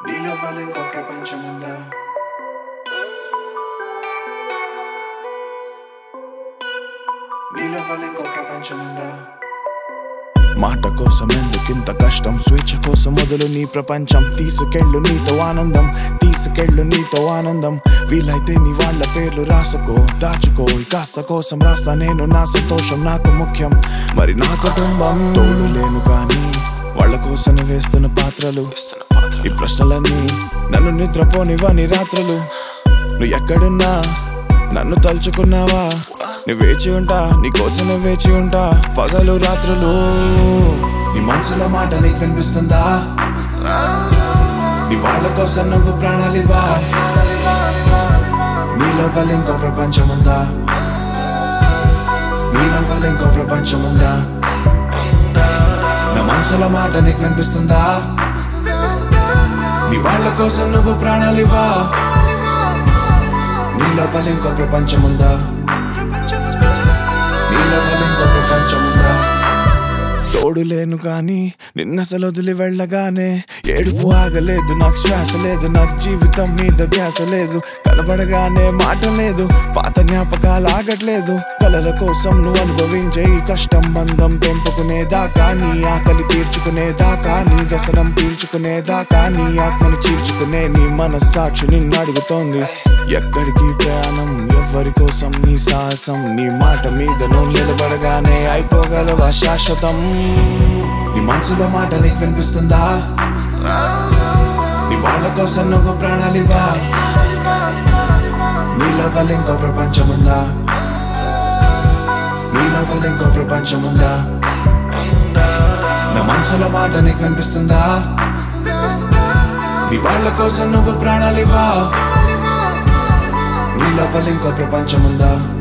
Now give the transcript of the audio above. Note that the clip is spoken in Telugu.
నీలో వల్ల ఇంకో ప్రపంచం ఉందా నీలో వల్ల ఇంకో ప్రపంచం ఉందా మాట కోసం ఎందుకింత కష్టం స్వేచ్ఛ కోసం మొదలు నీ ప్రపంచం తీసుకెళ్ళు నీతో ఆనందం తీసుకెళ్ళు నీతో ఆనందం వీలైతే నీ వాళ్ళ పేర్లు రాసుకో దాచుకో ఈ కాస్త కోసం రాస్తా నేను నా సంతోషం నాకు ముఖ్యం మరి నా కుటుంబం తోడు లేను కానీ వాళ్ళ కోసం వేస్తున్న పాత్రలు ఈ ప్రశ్నలన్నీ నన్ను నిద్రపోనివని రాత్రులు నువ్వు ఎక్కడున్నా నన్ను తలుచుకున్నావా నీ వేచి ఉంటా నీ కోసమే వేచి ఉంటా పగలు రాత్రులు నీ మనసులో మాట నీకు వినిపిస్తుందా నీ వాళ్ళ కోసం నువ్వు ప్రాణాలివా నీ లోపల ఇంకో ప్రపంచం ఉందా నీ లోపల ఇంకో ప్రపంచం ఉందా నా మనసులో మాట నీకు వినిపిస్తుందా నీ వాళ్ళ కోసం నువ్వు ప్రాణాలివా నీ లోపల ఇంకో ప్రపంచం ఉందా నీ లోపల ఇంకో ప్రపంచం ఉందా తోడు లేను కానీ నిన్నసలు వదిలి వెళ్ళగానే ఏడుపు ఆగలేదు నాకు శ్వాస లేదు నాకు జీవితం మీద ధ్యాస లేదు కనబడగానే మాట లేదు పాత జ్ఞాపకాలు ఆగట్లేదు కలల కోసం నువ్వు అనుభవించే ఈ కష్టం బంధం తెంపుకునేదాకా నీ ఆకలి తీర్చుకునేదాకా నీ వ్యసనం పీల్చుకునేదాకా నీ ఆత్మను చీల్చుకునే నీ మనస్సాక్షి నిన్ను అడుగుతోంది ఎక్కడికి ప్రయాణం ఎవరి కోసం నీ సాహసం నీ మాట మీద నువ్వు నిలబడగానే అయిపోగలవా శాశ్వతం నీ మనసులో మాట నీకు వినిపిస్తుందా నీ వాళ్ళ కోసం నువ్వు ప్రాణాలివా నీ లోపల ఇంకో ప్రపంచం ఉందా నీ లోపల ఇంకో ప్రపంచం ఉందా నా మనసులో మాట నీకు వినిపిస్తుందా నీ వాళ్ళ కోసం నువ్వు ప్రాణాలివా నీ లోపల ఇంకో ప్రపంచం ఉందా